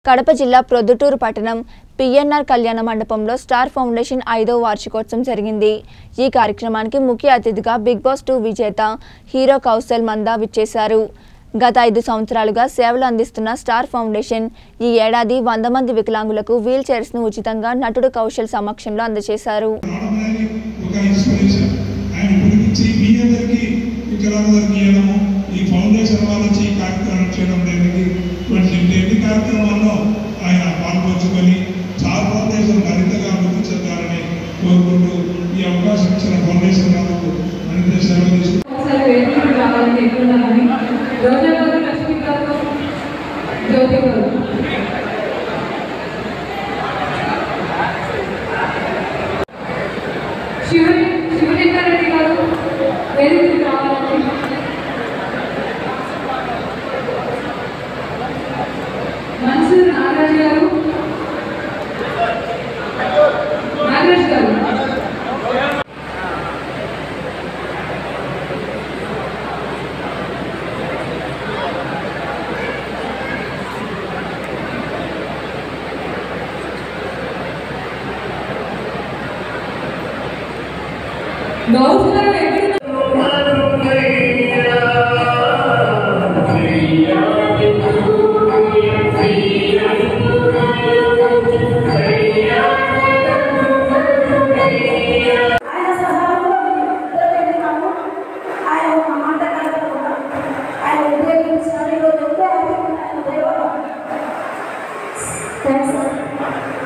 కడప జిల్లా ప్రొద్దుటూరు పట్టణం పిఎన్ఆర్ కళ్యాణ మండపంలో స్టార్ ఫౌండేషన్ ఐదో వార్షికోత్సవం జరిగింది ఈ కార్యక్రమానికి ముఖ్య అతిథిగా బిగ్ బాస్ టూ విజేత హీరో కౌశల్ మందా విచ్చేశారు గత ఐదు సంవత్సరాలుగా సేవలు అందిస్తున్న స్టార్ ఫౌండేషన్ ఈ ఏడాది వంద మంది వికలాంగులకు వీల్ చైర్స్ను ఉచితంగా నటుడు కౌశల్ సమక్షంలో అందజేశారు రావడానికి ఒక ఇన్స్పిరేషన్ ఆయన పిలిపించి మీ అందరికీ వికలాంగులకి ఇవ్వడము ఈ ఫౌండేషన్ వాళ్ళు వచ్చి ఈ కార్యక్రమం చేయడం జరిగింది ఇటువంటి ఎన్ని కార్యక్రమాల్లో ఆయన పాల్పంచుకొని స్టార్ ఫౌండేషన్ మరింతగా అభివృద్ధి చెందాలని కోరుకుంటూ ఈ అవకాశం ఇచ్చిన ఫౌండేషన్ వాళ్ళకు మరింత సెలవు తీసుకుంటూ ఒకసారి వేదికకు రావాలని ఎట్లున్నామని రోజా గారు లక్ష్మి గారు జ్యోతి గారు శివలి శివలింగారెడ్డి గారు వేదికకు రావాలని మన్సూర్ నాగరాజ్ గారు నాగరాజ్ గారు గౌస్ గారు ఎక్కడ ఆయన సహాయంలో ఇద్దరు వెళ్ళినాము ఆయన ఒక మాట కలగకుండా ఆయన ఉపయోగించినారు ఈరోజు ఎంతో హ్యాపీగా ఉన్నాను దేవా థ్యాంక్స్ సార్